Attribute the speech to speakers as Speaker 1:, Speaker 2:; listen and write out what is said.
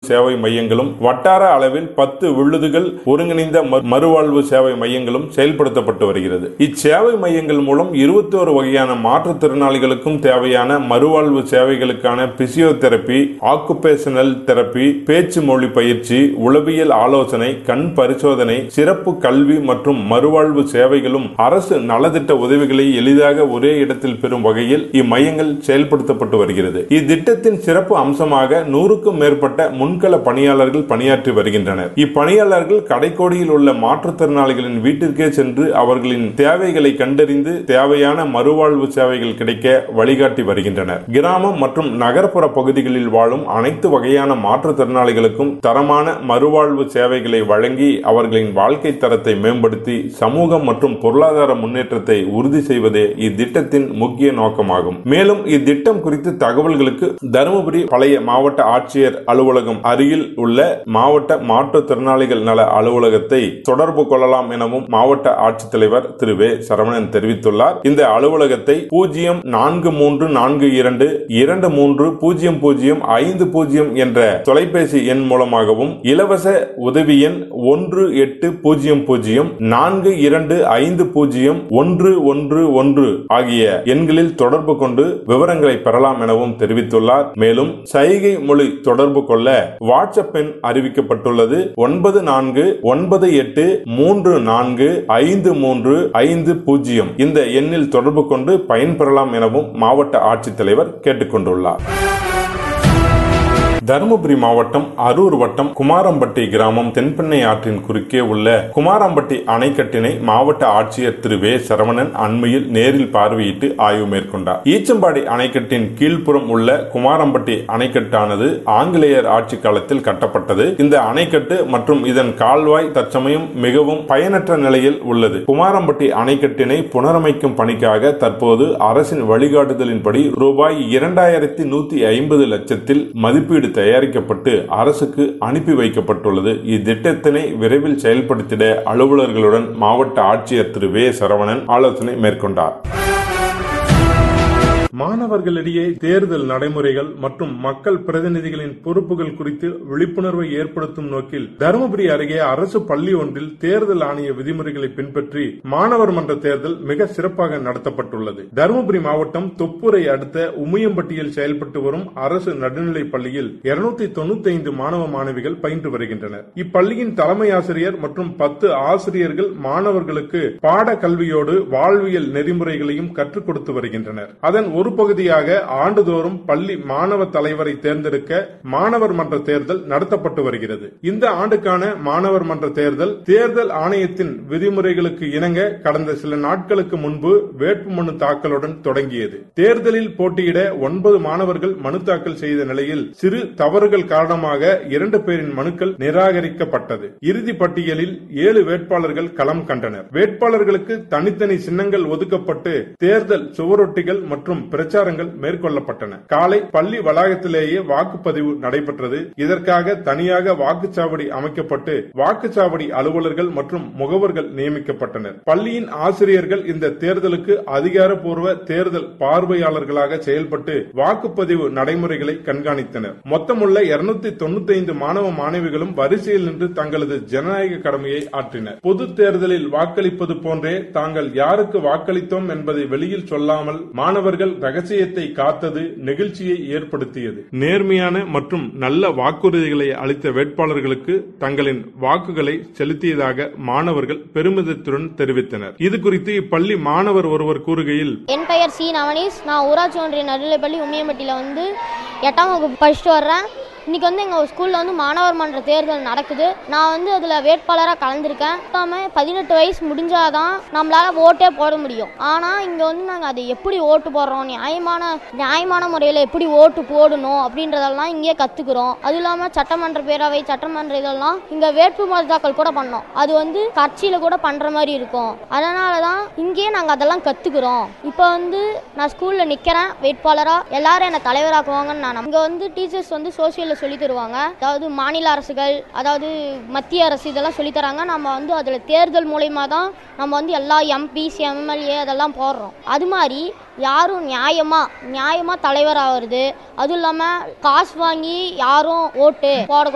Speaker 1: சேவை மையங்களும் வட்டார அளவில் பத்து விழுதுகள் ஒருங்கிணைந்த ம- மறுவாழ்வு சேவை மையங்களும் செயல்படுத்தப்பட்டு வருகிறது இச்சேவை மையங்கள் மூலம் இருபத்தோரு வகையான மாற்றுத்திறனாளிகளுக்கும் தேவையான மறுவாழ்வு சேவைகளுக்கான பிசியோதெரபி ஆக்குபேஷனல் தெரபி பேச்சு மொழி பயிற்சி உளவியல் ஆலோசனை கண் பரிசோதனை சிறப்பு கல்வி மற்றும் மறுவாழ்வு சேவைகளும் அரசு நலத்திட்ட உதவிகளை எளிதாக ஒரே இடத்தில் பெறும் வகையில் இம்மையங்கள் செயல்படுத்தப்பட்டு வருகிறது இத்திட்டத்தின் சிறப்பு அம்சமாக நூறுக்கும் மேற்பட்ட முன்கள பணியாளர்கள் பணியாற்றி வருகின்றனர் இப்பணியாளர்கள் கடைக்கோடியில் உள்ள மாற்றுத்திறனாளிகளின் வீட்டிற்கே சென்று அவர்களின் தேவைகளை கண்டறிந்து தேவையான மறுவாழ்வு சேவைகள் கிடைக்க வழிகாட்டி வருகின்றனர் கிராமம் மற்றும் நகர்ப்புற பகுதிகளில் வாழும் அனைத்து வகையான மாற்றுத்திறனாளிகளுக்கும் தரமான மறுவாழ்வு சேவைகளை வழங்கி அவர்களின் வாழ்க்கை தரத்தை மேம்படுத்தி சமூகம் மற்றும் பொருளாதார முன்னேற்றத்தை உறுதி செய்வதே இத்திட்டத்தின் முக்கிய நோக்கமாகும் மேலும் இத்திட்டம் குறித்து தகவல்களுக்கு தருமபுரி பழைய மாவட்ட ஆட்சியர் அலுவலகம் அருகில் உள்ள மாவட்ட மாற்றுத்திறனாளிகள் நல அலுவலகத்தை தொடர்பு கொள்ளலாம் எனவும் மாவட்ட ஆட்சித்தலைவர் திரு வே சரவணன் தெரிவித்துள்ளார் இந்த அலுவலகத்தை பூஜ்ஜியம் நான்கு மூன்று நான்கு இரண்டு இரண்டு மூன்று பூஜ்ஜியம் பூஜ்ஜியம் ஐந்து பூஜ்ஜியம் என்ற தொலைபேசி எண் மூலமாகவும் இலவச உதவி எண் ஒன்று எட்டு பூஜ்ஜியம் பூஜ்ஜியம் நான்கு இரண்டு ஐந்து பூஜ்ஜியம் ஒன்று ஒன்று ஒன்று ஆகிய எண்களில் தொடர்பு கொண்டு விவரங்களை பெறலாம் எனவும் தெரிவித்துள்ளார் மேலும் சைகை மொழி தொடர்பு கொள்ள வாட்ஸ்அப் எண் அறிவிக்கப்பட்டுள்ளது ஒன்பது நான்கு ஒன்பது எட்டு மூன்று நான்கு ஐந்து மூன்று ஐந்து பூஜ்ஜியம் இந்த எண்ணில் தொடர்பு கொண்டு பயன்பெறலாம் எனவும் மாவட்ட ஆட்சித்தலைவர் கேட்டுக்கொண்டுள்ளார் தருமபுரி மாவட்டம் அரூர் வட்டம் குமாரம்பட்டி கிராமம் தென்பெண்ணை ஆற்றின் குறுக்கே உள்ள குமாரம்பட்டி அணைக்கட்டினை மாவட்ட ஆட்சியர் திரு வே சரவணன் அண்மையில் நேரில் பார்வையிட்டு ஆய்வு மேற்கொண்டார் ஈச்சம்பாடி அணைக்கட்டின் கீழ்ப்புறம் உள்ள குமாரம்பட்டி அணைக்கட்டானது ஆங்கிலேயர் ஆட்சி காலத்தில் கட்டப்பட்டது இந்த அணைக்கட்டு மற்றும் இதன் கால்வாய் தற்சமயம் மிகவும் பயனற்ற நிலையில் உள்ளது குமாரம்பட்டி அணைக்கட்டினை புனரமைக்கும் பணிக்காக தற்போது அரசின் வழிகாட்டுதலின்படி ரூபாய் இரண்டாயிரத்தி நூத்தி ஐம்பது லட்சத்தில் மதிப்பீடு தயாரிக்கப்பட்டு அரசுக்கு அனுப்பி வைக்கப்பட்டுள்ளது இத்திட்டத்தினை விரைவில் செயல்படுத்திட அலுவலர்களுடன் மாவட்ட ஆட்சியர் திரு வே சரவணன் ஆலோசனை மேற்கொண்டார் மாணவர்களிடையே தேர்தல் நடைமுறைகள் மற்றும் மக்கள் பிரதிநிதிகளின் பொறுப்புகள் குறித்து விழிப்புணர்வை ஏற்படுத்தும் நோக்கில் தருமபுரி அருகே அரசு பள்ளி ஒன்றில் தேர்தல் ஆணைய விதிமுறைகளை பின்பற்றி மாணவர் மன்ற தேர்தல் மிக சிறப்பாக நடத்தப்பட்டுள்ளது தருமபுரி மாவட்டம் தொப்பூரை அடுத்த உமையம்பட்டியில் செயல்பட்டு வரும் அரசு நடுநிலைப் பள்ளியில் இருநூத்தி தொண்ணூத்தி ஐந்து மாணவ மாணவிகள் பயின்று வருகின்றனர் இப்பள்ளியின் தலைமை ஆசிரியர் மற்றும் பத்து ஆசிரியர்கள் மாணவர்களுக்கு பாட கல்வியோடு வாழ்வியல் நெறிமுறைகளையும் கற்றுக் கொடுத்து வருகின்றனர் அதன் ஒரு பகுதியாக ஆண்டுதோறும் பள்ளி மாணவ தலைவரை தேர்ந்தெடுக்க மாணவர் மன்ற தேர்தல் நடத்தப்பட்டு வருகிறது இந்த ஆண்டுக்கான மாணவர் மன்ற தேர்தல் தேர்தல் ஆணையத்தின் விதிமுறைகளுக்கு இணங்க கடந்த சில நாட்களுக்கு முன்பு வேட்புமனு தாக்கலுடன் தொடங்கியது தேர்தலில் போட்டியிட ஒன்பது மாணவர்கள் மனு தாக்கல் செய்த நிலையில் சிறு தவறுகள் காரணமாக இரண்டு பேரின் மனுக்கள் நிராகரிக்கப்பட்டது இறுதி பட்டியலில் ஏழு வேட்பாளர்கள் களம் கண்டனர் வேட்பாளர்களுக்கு தனித்தனி சின்னங்கள் ஒதுக்கப்பட்டு தேர்தல் சுவரொட்டிகள் மற்றும் பிரச்சாரங்கள் மேற்கொள்ளப்பட்டன காலை பள்ளி வளாகத்திலேயே வாக்குப்பதிவு நடைபெற்றது இதற்காக தனியாக வாக்குச்சாவடி அமைக்கப்பட்டு வாக்குச்சாவடி அலுவலர்கள் மற்றும் முகவர்கள் நியமிக்கப்பட்டனர் பள்ளியின் ஆசிரியர்கள் இந்த தேர்தலுக்கு அதிகாரப்பூர்வ தேர்தல் பார்வையாளர்களாக செயல்பட்டு வாக்குப்பதிவு நடைமுறைகளை கண்காணித்தனர் மொத்தமுள்ள இருநூத்தி தொண்ணூத்தி ஐந்து மாணவ மாணவிகளும் வரிசையில் நின்று தங்களது ஜனநாயக கடமையை ஆற்றினர் பொது தேர்தலில் வாக்களிப்பது போன்றே தாங்கள் யாருக்கு வாக்களித்தோம் என்பதை வெளியில் சொல்லாமல் மாணவர்கள் ரகசியத்தை காத்தது நெகிழ்ச்சியை ஏற்படுத்தியது நேர்மையான மற்றும் நல்ல வாக்குறுதிகளை அளித்த வேட்பாளர்களுக்கு தங்களின் வாக்குகளை செலுத்தியதாக மாணவர்கள் பெருமிதத்துடன் தெரிவித்தனர் இது குறித்து இப்பள்ளி மாணவர் ஒருவர் கூறுகையில்
Speaker 2: என் பெயர் சி நவனீஸ் நான் ஊராட்சி ஒன்றிய நடுநிலைப்பள்ளி உமியம்பட்டியில் வந்து எட்டாம் வகுப்பு படிச்சுட்டு வர்றேன் இன்னைக்கு வந்து எங்கள் ஸ்கூலில் வந்து மாணவர் மன்ற தேர்தல் நடக்குது நான் வந்து அதில் வேட்பாளராக கலந்துருக்கேன் எல்லாமே பதினெட்டு வயசு முடிஞ்சாதான் நம்மளால ஓட்டே போட முடியும் ஆனால் இங்கே வந்து நாங்கள் அதை எப்படி ஓட்டு போடுறோம் நியாயமான நியாயமான முறையில் எப்படி ஓட்டு போடணும் அப்படின்றதெல்லாம் இங்கே கற்றுக்குறோம் அதுவும் இல்லாமல் சட்டமன்ற பேரவை சட்டமன்ற இதெல்லாம் இங்கே வேட்புமனு தாக்கல் கூட பண்ணோம் அது வந்து கட்சியில் கூட பண்ணுற மாதிரி இருக்கும் அதனால தான் இங்கேயே நாங்கள் அதெல்லாம் கற்றுக்குறோம் இப்போ வந்து நான் ஸ்கூலில் நிற்கிறேன் வேட்பாளராக எல்லாரும் என்னை தலைவராக்குவாங்கன்னு நான் இங்கே வந்து டீச்சர்ஸ் வந்து சோசியலில் சொல்லி தருவாங்க அதாவது மாநில அரசுகள் அதாவது மத்திய அரசு இதெல்லாம் சொல்லி தராங்க நம்ம வந்து அதில் தேர்தல் மூலயமா தான் நம்ம வந்து எல்லா எம்பிஸ் எம்எல்ஏ அதெல்லாம் போடுறோம் அது மாதிரி யாரும் நியாயமாக நியாயமாக தலைவர் ஆகிறது அதுவும் இல்லாமல் காசு வாங்கி யாரும் ஓட்டு போட